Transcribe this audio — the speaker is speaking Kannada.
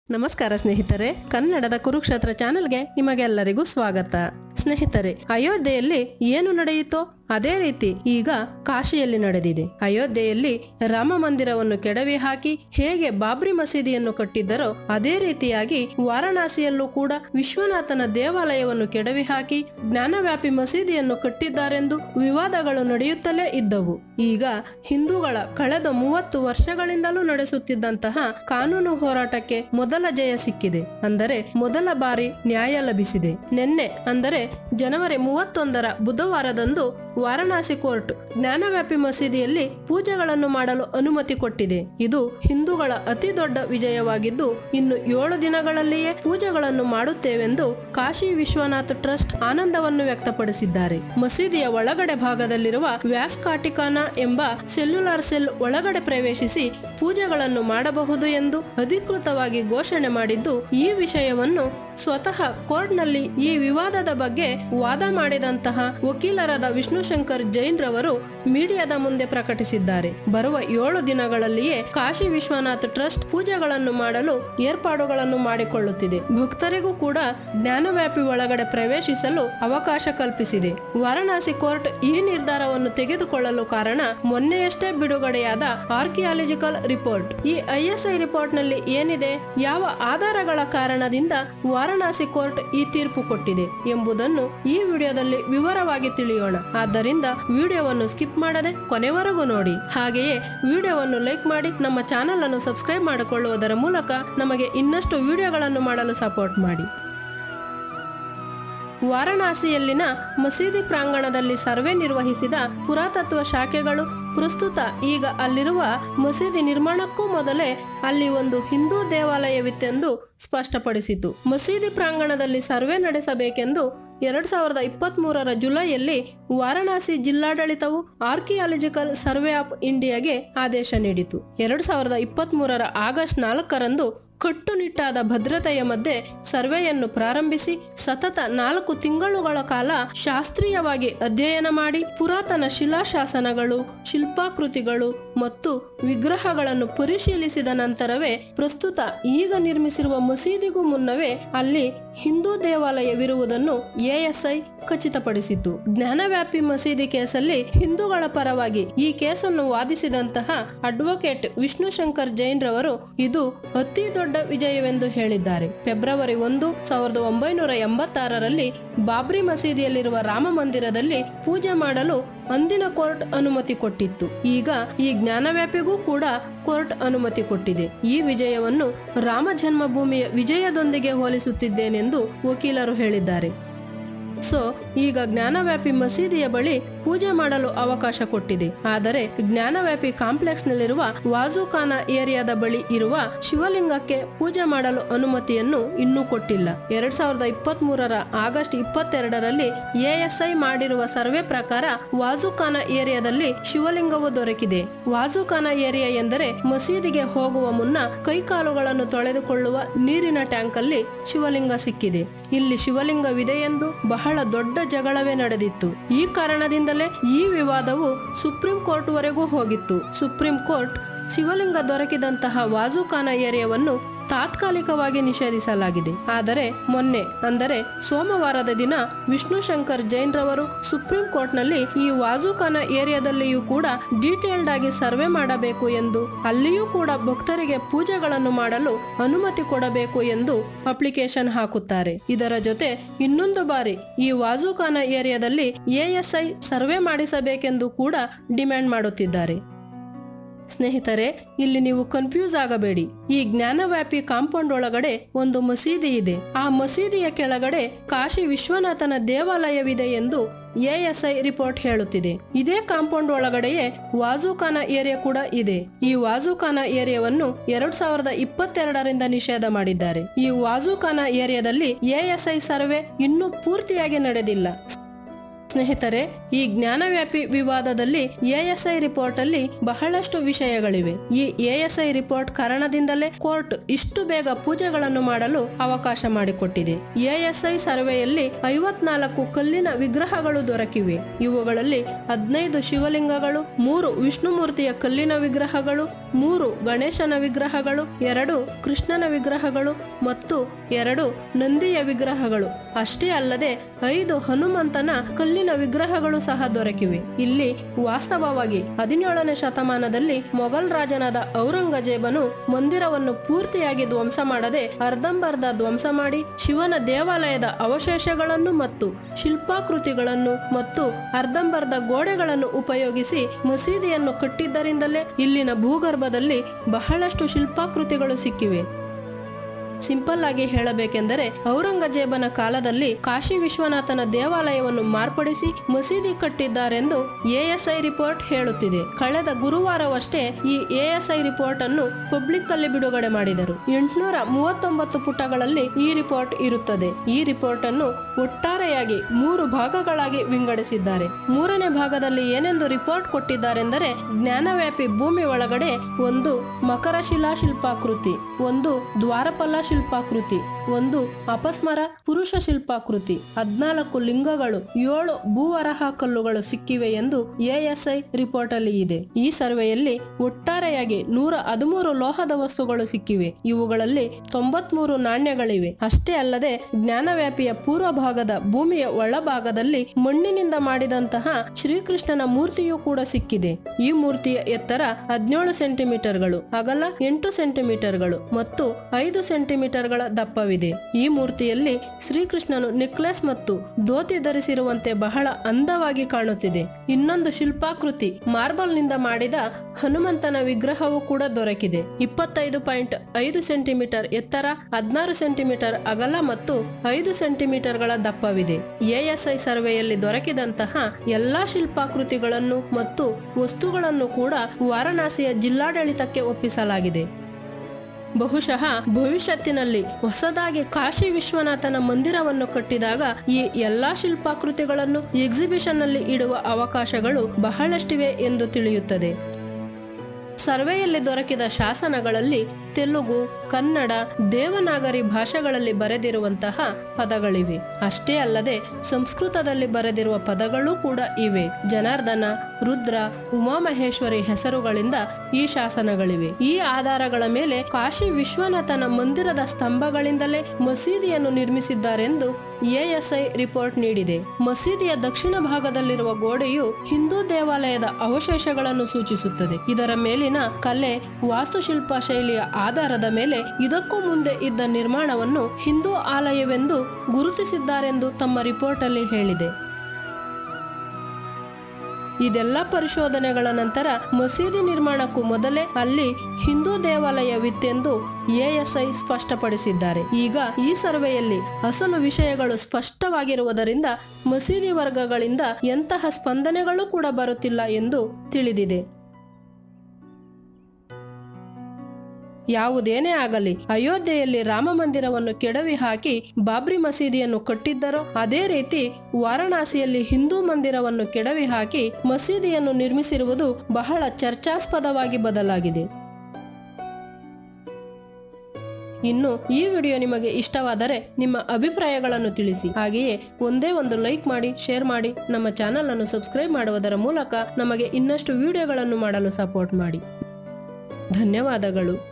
ನಮಸ್ಕಾರ ಸ್ನೇಹಿತರೆ ಕನ್ನಡದ ಕುರುಕ್ಷೇತ್ರ ಚಾನೆಲ್ಗೆ ನಿಮಗೆಲ್ಲರಿಗೂ ಸ್ವಾಗತ ಸ್ನೇಹಿತರೆ ಅಯೋಧ್ಯೆಯಲ್ಲಿ ಏನು ನಡೆಯಿತೋ ಅದೇ ರೀತಿ ಈಗ ಕಾಶಿಯಲ್ಲಿ ನಡೆದಿದೆ ಅಯೋಧ್ಯೆಯಲ್ಲಿ ರಾಮ ಮಂದಿರವನ್ನು ಕೆಡವಿ ಹಾಕಿ ಹೇಗೆ ಬಾಬ್ರಿ ಮಸೀದಿಯನ್ನು ಕಟ್ಟಿದ್ದರೋ ಅದೇ ರೀತಿಯಾಗಿ ವಾರಣಾಸಿಯಲ್ಲೂ ಕೂಡ ವಿಶ್ವನಾಥನ ದೇವಾಲಯವನ್ನು ಕೆಡವಿ ಹಾಕಿ ಜ್ಞಾನವ್ಯಾಪಿ ಮಸೀದಿಯನ್ನು ಕಟ್ಟಿದ್ದಾರೆಂದು ವಿವಾದಗಳು ನಡೆಯುತ್ತಲೇ ಇದ್ದವು ಈಗ ಹಿಂದೂಗಳ ಕಳೆದ ಮೂವತ್ತು ವರ್ಷಗಳಿಂದಲೂ ನಡೆಸುತ್ತಿದ್ದಂತಹ ಕಾನೂನು ಹೋರಾಟಕ್ಕೆ ಮೊದಲ ಜಯ ಸಿಕ್ಕಿದೆ ಅಂದರೆ ಮೊದಲ ಬಾರಿ ನ್ಯಾಯ ಲಭಿಸಿದೆ ನಿನ್ನೆ ಅಂದರೆ ಜನವರಿ ಮೂವತ್ತೊಂದರ ಬುಧವಾರದಂದು ವಾರಣಾಸಿ ಕೋರ್ಟ್ ಜ್ಞಾನವ್ಯಾಪಿ ಮಸೀದಿಯಲ್ಲಿ ಪೂಜೆಗಳನ್ನು ಮಾಡಲು ಅನುಮತಿ ಕೊಟ್ಟಿದೆ ಇದು ಹಿಂದೂಗಳ ಅತಿ ದೊಡ್ಡ ವಿಜಯವಾಗಿದ್ದು ಇನ್ನು ಏಳು ದಿನಗಳಲ್ಲಿಯೇ ಪೂಜೆಗಳನ್ನು ಮಾಡುತ್ತೇವೆಂದು ಕಾಶಿ ವಿಶ್ವನಾಥ್ ಟ್ರಸ್ಟ್ ಆನಂದವನ್ನು ವ್ಯಕ್ತಪಡಿಸಿದ್ದಾರೆ ಮಸೀದಿಯ ಒಳಗಡೆ ಭಾಗದಲ್ಲಿರುವ ವ್ಯಾಸ್ಕಾಟಿಕಾನ ಎಂಬ ಸೆಲ್ಯುಲಾರ್ ಸೆಲ್ ಒಳಗಡೆ ಪ್ರವೇಶಿಸಿ ಪೂಜೆಗಳನ್ನು ಮಾಡಬಹುದು ಎಂದು ಅಧಿಕೃತವಾಗಿ ಘೋಷಣೆ ಮಾಡಿದ್ದು ಈ ವಿಷಯವನ್ನು ಸ್ವತಃ ಕೋರ್ಟ್ನಲ್ಲಿ ಈ ವಿವಾದದ ಬಗ್ಗೆ ವಾದ ಮಾಡಿದಂತಹ ವಕೀಲರಾದ ವಿಷ್ಣುಶಂಕರ್ ಜೈನ್ ರವರು ಮೀಡಿಯಾದ ಮುಂದೆ ಪ್ರಕಟಿಸಿದ್ದಾರೆ ಬರುವ ಏಳು ದಿನಗಳಲ್ಲಿಯೇ ಕಾಶಿ ವಿಶ್ವನಾಥ್ ಟ್ರಸ್ಟ್ ಪೂಜೆಗಳನ್ನು ಮಾಡಲು ಏರ್ಪಾಡುಗಳನ್ನು ಮಾಡಿಕೊಳ್ಳುತ್ತಿದೆ ಭಕ್ತರಿಗೂ ಕೂಡ ಜ್ಞಾನವ್ಯಾಪಿ ಒಳಗಡೆ ಪ್ರವೇಶಿಸಲು ಅವಕಾಶ ಕಲ್ಪಿಸಿದೆ ವಾರಣಾಸಿ ಕೋರ್ಟ್ ಈ ನಿರ್ಧಾರವನ್ನು ತೆಗೆದುಕೊಳ್ಳಲು ಕಾರಣ ಮೊನ್ನೆಯಷ್ಟೇ ಬಿಡುಗಡೆಯಾದ ಆರ್ಕಿಯಾಲಜಿಕಲ್ ರಿಪೋರ್ಟ್ ಈ ಐಎಸ್ಐ ರಿಪೋರ್ಟ್ ನಲ್ಲಿ ಏನಿದೆ ಯಾವ ಆಧಾರಗಳ ಕಾರಣದಿಂದ ವಾರಣಾಸಿ ಕೋರ್ಟ್ ಈ ತೀರ್ಪು ಕೊಟ್ಟಿದೆ ಎಂಬುದನ್ನು ಈ ವಿಡಿಯೋದಲ್ಲಿ ವಿವರವಾಗಿ ತಿಳಿಯೋಣ ಆದ್ದರಿಂದ ವಿಡಿಯೋವನ್ನು ಸ್ಕಿಪ್ ಮಾಡದೆ ಕೊನೆವರೆಗೂ ನೋಡಿ ಹಾಗೆಯೇ ವಿಡಿಯೋವನ್ನು ಲೈಕ್ ಮಾಡಿ ನಮ್ಮ ಚಾನೆಲ್ ಅನ್ನು ಸಬ್ಸ್ಕ್ರೈಬ್ ಮಾಡಿಕೊಳ್ಳುವುದರ ಮೂಲಕ ನಮಗೆ ಇನ್ನಷ್ಟು ವಿಡಿಯೋಗಳನ್ನು ಮಾಡಲು ಸಪೋರ್ಟ್ ಮಾಡಿ ವಾರಣಾಸಿಯಲ್ಲಿನ ಮಸೀದಿ ಪ್ರಾಂಗಣದಲ್ಲಿ ಸರ್ವೆ ನಿರ್ವಹಿಸಿದ ಪುರಾತತ್ವ ಶಾಖೆಗಳು ಪ್ರಸ್ತುತ ಈಗ ಅಲ್ಲಿರುವ ಮಸೀದಿ ನಿರ್ಮಾಣಕ್ಕೂ ಮೊದಲೇ ಅಲ್ಲಿ ಒಂದು ಹಿಂದೂ ದೇವಾಲಯವಿತ್ತೆಂದು ಸ್ಪಷ್ಟಪಡಿಸಿತು ಮಸೀದಿ ಪ್ರಾಂಗಣದಲ್ಲಿ ಸರ್ವೆ ನಡೆಸಬೇಕೆಂದು ಎರಡ್ ಸಾವಿರದ ಇಪ್ಪತ್ತ್ ಮೂರರ ಜುಲೈಯಲ್ಲಿ ವಾರಣಾಸಿ ಜಿಲ್ಲಾಡಳಿತವು ಆರ್ಕಿಯಾಲಜಿಕಲ್ ಸರ್ವೆ ಆಫ್ ಇಂಡಿಯಾಗೆ ಆದೇಶ ನೀಡಿತು ಎರಡ್ ಸಾವಿರದ ಇಪ್ಪತ್ತ್ ಮೂರರ ಆಗಸ್ಟ್ ನಾಲ್ಕರಂದು ಕಟ್ಟುನಿಟ್ಟಾದ ಭದ್ರತೆಯ ಮಧ್ಯೆ ಸರ್ವೆಯನ್ನು ಪ್ರಾರಂಭಿಸಿ ಸತತ ನಾಲ್ಕು ತಿಂಗಳುಗಳ ಕಾಲ ಶಾಸ್ತ್ರೀಯವಾಗಿ ಅಧ್ಯಯನ ಮಾಡಿ ಪುರಾತನ ಶಿಲಾಶಾಸನಗಳು ಶಿಲ್ಪಾಕೃತಿಗಳು ಮತ್ತು ವಿಗ್ರಹಗಳನ್ನು ಪರಿಶೀಲಿಸಿದ ನಂತರವೇ ಪ್ರಸ್ತುತ ಈಗ ನಿರ್ಮಿಸಿರುವ ಮಸೀದಿಗೂ ಮುನ್ನವೇ ಅಲ್ಲಿ ಹಿಂದೂ ದೇವಾಲಯವಿರುವುದನ್ನು ಎಎಸ್ಐ ಖಚಿತಪಡಿಸಿತು ಜ್ಞಾನವ್ಯಾಪಿ ಮಸೀದಿ ಕೇಸಲ್ಲಿ ಹಿಂದೂಗಳ ಪರವಾಗಿ ಈ ಕೇಸನ್ನು ವಾದಿಸಿದಂತಹ ಅಡ್ವೊಕೇಟ್ ವಿಷ್ಣುಶಂಕರ್ ಜೈನ್ ರವರು ಇದು ಅತಿ ದೊಡ್ಡ ವಿಜಯವೆಂದು ಹೇಳಿದ್ದಾರೆ ಫೆಬ್ರವರಿ ಒಂದು ಸಾವಿರದ ಒಂಬೈನೂರ ಎಂಬತ್ತಾರರಲ್ಲಿ ಬಾಬ್ರಿ ಮಸೀದಿಯಲ್ಲಿರುವ ರಾಮ ಮಂದಿರದಲ್ಲಿ ಪೂಜೆ ಮಾಡಲು ಅಂದಿನ ಕೋರ್ಟ್ ಅನುಮತಿ ಕೊಟ್ಟಿತ್ತು ಈಗ ಈ ಜ್ಞಾನವ್ಯಾಪಿಗೂ ಕೂಡ ಕೋರ್ಟ್ ಅನುಮತಿ ಕೊಟ್ಟಿದೆ ಈ ವಿಜಯವನ್ನು ರಾಮ ಜನ್ಮಭೂಮಿಯ ವಿಜಯದೊಂದಿಗೆ ಹೋಲಿಸುತ್ತಿದ್ದೇನೆಂದು ವಕೀಲರು ಹೇಳಿದ್ದಾರೆ ಸೊ ಈಗ ಜ್ಞಾನವ್ಯಾಪಿ ಮಸೀದಿಯ ಬಳಿ ಪೂಜೆ ಮಾಡಲು ಅವಕಾಶ ಕೊಟ್ಟಿದೆ ಆದರೆ ಜ್ಞಾನವ್ಯಾಪಿ ಕಾಂಪ್ಲೆಕ್ಸ್ ನಲ್ಲಿರುವ ವಾಜುಖಾನ ಏರಿಯಾದ ಬಳಿ ಇರುವ ಶಿವಲಿಂಗಕ್ಕೆ ಪೂಜೆ ಮಾಡಲು ಅನುಮತಿಯನ್ನು ಇನ್ನೂ ಕೊಟ್ಟಿಲ್ಲ ಎರಡ್ ಸಾವಿರದ ಇಪ್ಪತ್ತ್ ಮೂರರ ಆಗಸ್ಟ್ ಇಪ್ಪತ್ತೆರಡರಲ್ಲಿ ಎಎಸ್ಐ ಮಾಡಿರುವ ಸರ್ವೆ ಪ್ರಕಾರ ವಾಜುಖಾನ ಏರಿಯಾದಲ್ಲಿ ಶಿವಲಿಂಗವು ದೊರಕಿದೆ ವಾಜುಖಾನ ಏರಿಯಾ ಎಂದರೆ ಮಸೀದಿಗೆ ಹೋಗುವ ಮುನ್ನ ಕೈಕಾಲುಗಳನ್ನು ತೊಳೆದುಕೊಳ್ಳುವ ನೀರಿನ ಟ್ಯಾಂಕ್ ಅಲ್ಲಿ ಶಿವಲಿಂಗ ಸಿಕ್ಕಿದೆ ಇಲ್ಲಿ ಶಿವಲಿಂಗವಿದೆ ಎಂದು ಬಹಳ ದೊಡ್ಡ ಜಗಳವೇ ನಡೆದಿತ್ತು ಈ ಕಾರಣದಿಂದಲೇ ಈ ವಿವಾದವು ಸುಪ್ರೀಂ ಕೋರ್ಟ್ ವರೆಗೂ ಹೋಗಿತ್ತು ಸುಪ್ರೀಂ ಕೋರ್ಟ್ ಶಿವಲಿಂಗ ದೊರಕಿದಂತಹ ವಾಜುಖಾನ ಏರಿಯಾವನ್ನು ತಾತ್ಕಾಲಿಕವಾಗಿ ನಿಷೇಧಿಸಲಾಗಿದೆ ಆದರೆ ಮೊನ್ನೆ ಅಂದರೆ ಸೋಮವಾರದ ದಿನ ವಿಷ್ಣುಶಂಕರ್ ಜೈನ್ ರವರು ಸುಪ್ರೀಂ ಕೋರ್ಟ್ನಲ್ಲಿ ಈ ವಾಜುಖಾನ ಏರಿಯಾದಲ್ಲಿಯೂ ಕೂಡ ಡೀಟೇಲ್ಡ್ ಆಗಿ ಸರ್ವೆ ಮಾಡಬೇಕು ಎಂದು ಅಲ್ಲಿಯೂ ಕೂಡ ಭಕ್ತರಿಗೆ ಪೂಜೆಗಳನ್ನು ಮಾಡಲು ಅನುಮತಿ ಕೊಡಬೇಕು ಎಂದು ಅಪ್ಲಿಕೇಶನ್ ಹಾಕುತ್ತಾರೆ ಇದರ ಜೊತೆ ಇನ್ನೊಂದು ಬಾರಿ ಈ ವಾಜುಖಾನ ಏರಿಯಾದಲ್ಲಿ ಎಎಸ್ಐ ಸರ್ವೆ ಮಾಡಿಸಬೇಕೆಂದು ಕೂಡ ಡಿಮ್ಯಾಂಡ್ ಮಾಡುತ್ತಿದ್ದಾರೆ ಸ್ನೇಹಿತರೆ ಇಲ್ಲಿ ನೀವು ಕನ್ಫ್ಯೂಸ್ ಆಗಬೇಡಿ ಈ ಜ್ಞಾನವ್ಯಾಪಿ ಕಾಂಪೌಂಡ್ ಒಳಗಡೆ ಒಂದು ಮಸೀದಿ ಇದೆ ಆ ಮಸೀದಿಯ ಕೆಳಗಡೆ ಕಾಶಿ ವಿಶ್ವನಾಥನ ದೇವಾಲಯವಿದೆ ಎಂದು ಎಎಸ್ಐ ರಿಪೋರ್ಟ್ ಹೇಳುತ್ತಿದೆ ಇದೇ ಕಾಂಪೌಂಡ್ ಒಳಗಡೆಯೇ ವಾಜುಖಾನ ಏರಿಯಾ ಕೂಡ ಇದೆ ಈ ವಾಜುಖಾನ ಏರಿಯಾವನ್ನು ಎರಡ್ ಸಾವಿರದ ಇಪ್ಪತ್ತೆರಡರಿಂದ ನಿಷೇಧ ಮಾಡಿದ್ದಾರೆ ಈ ವಾಜುಖಾನ ಏರಿಯಾದಲ್ಲಿ ಎಎಸ್ಐ ಸರ್ವೆ ಇನ್ನೂ ಪೂರ್ತಿಯಾಗಿ ನಡೆದಿಲ್ಲ ಸ್ನೇಹಿತರೆ ಈ ಜ್ಞಾನವ್ಯಾಪಿ ವಿವಾದದಲ್ಲಿ ಎಎಸ್ಐ ರಿಪೋರ್ಟ್ ಅಲ್ಲಿ ಬಹಳಷ್ಟು ವಿಷಯಗಳಿವೆ ಈ ಎಎಸ್ಐ ರಿಪೋರ್ಟ್ ಕಾರಣದಿಂದಲೇ ಕೋರ್ಟ್ ಇಷ್ಟು ಬೇಗ ಪೂಜೆಗಳನ್ನು ಮಾಡಲು ಅವಕಾಶ ಮಾಡಿಕೊಟ್ಟಿದೆ ಎಎಸ್ಐ ಸರ್ವೆಯಲ್ಲಿ ಐವತ್ನಾಲ್ಕು ಕಲ್ಲಿನ ವಿಗ್ರಹಗಳು ದೊರಕಿವೆ ಇವುಗಳಲ್ಲಿ ಹದಿನೈದು ಶಿವಲಿಂಗಗಳು ಮೂರು ವಿಷ್ಣುಮೂರ್ತಿಯ ಕಲ್ಲಿನ ವಿಗ್ರಹಗಳು ಮೂರು ಗಣೇಶನ ವಿಗ್ರಹಗಳು ಎರಡು ಕೃಷ್ಣನ ವಿಗ್ರಹಗಳು ಮತ್ತು ಎರಡು ನಂದಿಯ ವಿಗ್ರಹಗಳು ಅಷ್ಟೇ ಅಲ್ಲದೆ ಐದು ಹನುಮಂತನ ಕಲ್ಲಿನ ವಿಗ್ರಹಗಳು ಸಹ ದೊರಕಿವೆ ಇಲ್ಲಿ ವಾಸ್ತವವಾಗಿ ಹದಿನೇಳನೇ ಶತಮಾನದಲ್ಲಿ ಮೊಘಲ್ ರಾಜನಾದ ಔರಂಗಜೇಬನು ಮಂದಿರವನ್ನು ಪೂರ್ತಿಯಾಗಿ ಧ್ವಂಸ ಮಾಡದೆ ಅರ್ಧಂಬರ್ಧ ಧ್ವಂಸ ಮಾಡಿ ಶಿವನ ದೇವಾಲಯದ ಅವಶೇಷಗಳನ್ನು ಮತ್ತು ಶಿಲ್ಪಾಕೃತಿಗಳನ್ನು ಮತ್ತು ಅರ್ಧಂಬರ್ಧ ಗೋಡೆಗಳನ್ನು ಉಪಯೋಗಿಸಿ ಮಸೀದಿಯನ್ನು ಕಟ್ಟಿದ್ದರಿಂದಲೇ ಇಲ್ಲಿನ ಭೂಗರ್ಭದಲ್ಲಿ ಬಹಳಷ್ಟು ಶಿಲ್ಪಾಕೃತಿಗಳು ಸಿಕ್ಕಿವೆ ಸಿಂಪಲ್ ಆಗಿ ಹೇಳಬೇಕೆಂದರೆ ಔರಂಗಜೇಬನ ಕಾಲದಲ್ಲಿ ಕಾಶಿ ವಿಶ್ವನಾಥನ ದೇವಾಲಯವನ್ನು ಮಾರ್ಪಡಿಸಿ ಮಸೀದಿ ಕಟ್ಟಿದ್ದಾರೆಂದು ಎಎಸ್ಐ ರಿಪೋರ್ಟ್ ಹೇಳುತ್ತಿದೆ ಕಳೆದ ಗುರುವಾರವಷ್ಟೇ ಈ ಎಎಸ್ಐ ರಿಪೋರ್ಟ್ ಅನ್ನು ಪಬ್ಲಿಕ್ ಅಲ್ಲಿ ಬಿಡುಗಡೆ ಮಾಡಿದರು ಎಂಟುನೂರ ಮೂವತ್ತೊಂಬತ್ತು ಪುಟಗಳಲ್ಲಿ ಈ ರಿಪೋರ್ಟ್ ಇರುತ್ತದೆ ಈ ರಿಪೋರ್ಟ್ ಅನ್ನು ಒಟ್ಟಾರೆಯಾಗಿ ಮೂರು ಭಾಗಗಳಾಗಿ ವಿಂಗಡಿಸಿದ್ದಾರೆ ಮೂರನೇ ಭಾಗದಲ್ಲಿ ಏನೆಂದು ರಿಪೋರ್ಟ್ ಕೊಟ್ಟಿದ್ದಾರೆಂದರೆ ಜ್ಞಾನವ್ಯಾಪಿ ಭೂಮಿ ಒಳಗಡೆ ಒಂದು ಮಕರ ಶಿಲಾ ಶಿಲ್ಪಾಕೃತಿ ಒಂದು ದ್ವಾರಪಲ್ಲ ಶಿಲ್ಪಾಕೃತಿ ಒಂದು ಅಪಸ್ಮರ ಪುರುಷ ಶಿಲ್ಪಾಕೃತಿ ಹದ್ನಾಲ್ಕು ಲಿಂಗಗಳು ಏಳು ಭೂವರಹ ಕಲ್ಲುಗಳು ಸಿಕ್ಕಿವೆ ಎಂದು ಎಎಸ್ಐ ರಿಪೋರ್ಟ್ ಅಲ್ಲಿ ಇದೆ ಈ ಸರ್ವೆಯಲ್ಲಿ ಒಟ್ಟಾರೆಯಾಗಿ ನೂರ ಹದಿಮೂರು ಲೋಹದ ವಸ್ತುಗಳು ಸಿಕ್ಕಿವೆ ಇವುಗಳಲ್ಲಿ ತೊಂಬತ್ಮೂರು ನಾಣ್ಯಗಳಿವೆ ಅಷ್ಟೇ ಅಲ್ಲದೆ ಜ್ಞಾನವ್ಯಾಪಿಯ ಪೂರ್ವ ಭಾಗದ ಭೂಮಿಯ ಒಳಭಾಗದಲ್ಲಿ ಮಣ್ಣಿನಿಂದ ಮಾಡಿದಂತಹ ಶ್ರೀಕೃಷ್ಣನ ಮೂರ್ತಿಯೂ ಕೂಡ ಸಿಕ್ಕಿದೆ ಈ ಮೂರ್ತಿಯ ಎತ್ತರ ಹದಿನೇಳು ಸೆಂಟಿಮೀಟರ್ಗಳು ಅಗಲ ಎಂಟು ಸೆಂಟಿಮೀಟರ್ಗಳು ಮತ್ತು ಐದು ಸೆಂಟಿಮೀಟರ್ಗಳ ದಪ್ಪವಿದೆ ಈ ಮೂರ್ತಿಯಲ್ಲಿ ಶ್ರೀಕೃಷ್ಣನು ನೆಕ್ಲೆಸ್ ಮತ್ತು ಧೋತಿ ಧರಿಸಿರುವಂತೆ ಬಹಳ ಅಂದವಾಗಿ ಕಾಣುತ್ತಿದೆ ಇನ್ನೊಂದು ಶಿಲ್ಪಾಕೃತಿ ಮಾರ್ಬಲ್ ನಿಂದ ಮಾಡಿದ ಹನುಮಂತನ ವಿಗ್ರಹವು ಕೂಡ ದೊರಕಿದೆ ಇಪ್ಪತ್ತೈದು ಪಾಯಿಂಟ್ ಐದು ಸೆಂಟಿಮೀಟರ್ ಎತ್ತರ ಹದಿನಾರು ಸೆಂಟಿಮೀಟರ್ ಅಗಲ ಮತ್ತು ಐದು ಸೆಂಟಿಮೀಟರ್ಗಳ ದಪ್ಪವಿದೆ ಎಎಸ್ಐ ಸರ್ವೆಯಲ್ಲಿ ದೊರಕಿದಂತಹ ಎಲ್ಲಾ ಶಿಲ್ಪಾಕೃತಿಗಳನ್ನು ಮತ್ತು ವಸ್ತುಗಳನ್ನು ಕೂಡ ವಾರಣಾಸಿಯ ಜಿಲ್ಲಾಡಳಿತಕ್ಕೆ ಒಪ್ಪಿಸಲಾಗಿದೆ ಬಹುಶಃ ಭವಿಷ್ಯತ್ತಿನಲ್ಲಿ ಹೊಸದಾಗಿ ಕಾಶಿ ವಿಶ್ವನಾಥನ ಮಂದಿರವನ್ನು ಕಟ್ಟಿದಾಗ ಈ ಎಲ್ಲಾ ಶಿಲ್ಪಾಕೃತಿಗಳನ್ನು ಎಕ್ಸಿಬಿಷನ್ ನಲ್ಲಿ ಇಡುವ ಅವಕಾಶಗಳು ಬಹಳಷ್ಟಿವೆ ಎಂದು ತಿಳಿಯುತ್ತದೆ ಸರ್ವೆಯಲ್ಲಿ ದೊರಕಿದ ಶಾಸನಗಳಲ್ಲಿ ತೆಲುಗು ಕನ್ನಡ ದೇವನಾಗರಿ ಭಾಷೆಗಳಲ್ಲಿ ಬರೆದಿರುವಂತಹ ಪದಗಳಿವೆ ಅಷ್ಟೇ ಅಲ್ಲದೆ ಸಂಸ್ಕೃತದಲ್ಲಿ ಬರೆದಿರುವ ಪದಗಳೂ ಕೂಡ ಇವೆ ಜನಾರ್ದನ ರುದ್ರ ಉಮಾಮಹೇಶ್ವರಿ ಹೆಸರುಗಳಿಂದ ಈ ಶಾಸನಗಳಿವೆ ಈ ಆಧಾರಗಳ ಮೇಲೆ ಕಾಶಿ ವಿಶ್ವನಾಥನ ಮಂದಿರದ ಸ್ತಂಭಗಳಿಂದಲೇ ಮಸೀದಿಯನ್ನು ನಿರ್ಮಿಸಿದ್ದಾರೆಂದು ಎಎಸ್ಐ ರಿಪೋರ್ಟ್ ನೀಡಿದೆ ಮಸೀದಿಯ ದಕ್ಷಿಣ ಭಾಗದಲ್ಲಿರುವ ಗೋಡೆಯು ಹಿಂದೂ ದೇವಾಲಯದ ಅವಶೇಷಗಳನ್ನು ಸೂಚಿಸುತ್ತದೆ ಇದರ ಮೇಲಿನ ಕಲೆ ವಾಸ್ತುಶಿಲ್ಪ ಶೈಲಿಯ ಆಧಾರದ ಮೇಲೆ ಇದಕ್ಕೂ ಮುಂದೆ ಇದ್ದ ನಿರ್ಮಾಣವನ್ನು ಹಿಂದೂ ಆಲಯವೆಂದು ಗುರುತಿಸಿದ್ದಾರೆಂದು ತಮ್ಮ ರಿಪೋರ್ಟ್ ಅಲ್ಲಿ ಹೇಳಿದೆ ಇದೆಲ್ಲ ಪರಿಶೋಧನೆಗಳ ನಂತರ ಮಸೀದಿ ನಿರ್ಮಾಣಕ್ಕೂ ಮೊದಲೇ ಅಲ್ಲಿ ಹಿಂದೂ ದೇವಾಲಯವಿತ್ತೆಂದು ಎಎಸ್ಐ ಸ್ಪಷ್ಟಪಡಿಸಿದ್ದಾರೆ ಈಗ ಈ ಸರ್ವೆಯಲ್ಲಿ ಅಸಲು ವಿಷಯಗಳು ಸ್ಪಷ್ಟವಾಗಿರುವುದರಿಂದ ಮಸೀದಿ ವರ್ಗಗಳಿಂದ ಎಂತಹ ಸ್ಪಂದನೆಗಳು ಕೂಡ ಬರುತ್ತಿಲ್ಲ ಎಂದು ತಿಳಿದಿದೆ ಯಾವುದೇನೇ ಆಗಲಿ ಅಯೋಧ್ಯೆಯಲ್ಲಿ ರಾಮ ಮಂದಿರವನ್ನು ಕೆಡವಿ ಹಾಕಿ ಬಾಬ್ರಿ ಮಸೀದಿಯನ್ನು ಕಟ್ಟಿದ್ದರೋ ಅದೇ ರೀತಿ ವಾರಣಾಸಿಯಲ್ಲಿ ಹಿಂದೂ ಮಂದಿರವನ್ನು ಕೆಡವಿ ಹಾಕಿ ಮಸೀದಿಯನ್ನು ನಿರ್ಮಿಸಿರುವುದು ಬಹಳ ಚರ್ಚಾಸ್ಪದವಾಗಿ ಬದಲಾಗಿದೆ ಇನ್ನು ಈ ವಿಡಿಯೋ ನಿಮಗೆ ಇಷ್ಟವಾದರೆ ನಿಮ್ಮ ಅಭಿಪ್ರಾಯಗಳನ್ನು ತಿಳಿಸಿ ಹಾಗೆಯೇ ಒಂದೇ ಒಂದು ಲೈಕ್ ಮಾಡಿ ಶೇರ್ ಮಾಡಿ ನಮ್ಮ ಚಾನಲ್ ಅನ್ನು ಸಬ್ಸ್ಕ್ರೈಬ್ ಮಾಡುವುದರ ಮೂಲಕ ನಮಗೆ ಇನ್ನಷ್ಟು ವಿಡಿಯೋಗಳನ್ನು ಮಾಡಲು ಸಪೋರ್ಟ್ ಮಾಡಿ ಧನ್ಯವಾದಗಳು